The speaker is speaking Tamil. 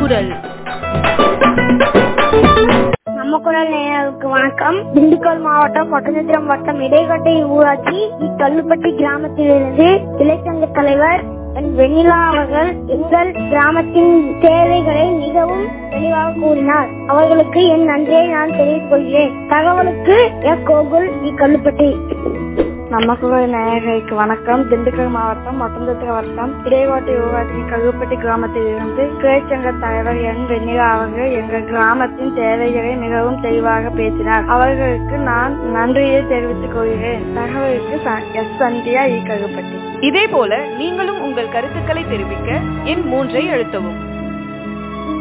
குரல் நம்ம குரல் நேயர்களுக்கு வணக்கம் திண்டுக்கல் மாவட்டம் ஒட்டஞ்சத்திரம் வட்டம் இடைக்கட்டை ஊராட்சி கல்லுப்பட்டி கிராமத்திலிருந்து இளைச்சங்க தலைவர் என் வெண்ணிலா அவர்கள் எங்கள் கிராமத்தின் தேவைகளை மிகவும் தெளிவாக கூறினார் அவர்களுக்கு என் நன்றியை நான் தெரிவித்துக் கொள்கிறேன் தகவலுக்கு என் கோகுல் இக்கல்லுப்பட்டி நம்ம குரல் நேயர்களுக்கு வணக்கம் திண்டுக்கல் மாவட்டம் ஒட்டந்தத்திர வட்டம் இடைவாட்டி ஊராட்சி கருப்பட்டி கிராமத்தில் இருந்து கிளைச்சங்க தலைவர் என் வெண்ணிலா அவர்கள் எங்கள் கிராமத்தின் தேவைகளை மிகவும் தெளிவாக பேசினார் அவர்களுக்கு நான் நன்றியை தெரிவித்துக் கொள்கிறேன் தகவலுக்கு ச- எஸ் சந்தியா இ கருப்பட்டி இதே போல நீங்களும் உங்கள் கருத்துக்களை தெரிவிக்க எண் மூன்றை அழுத்தவும்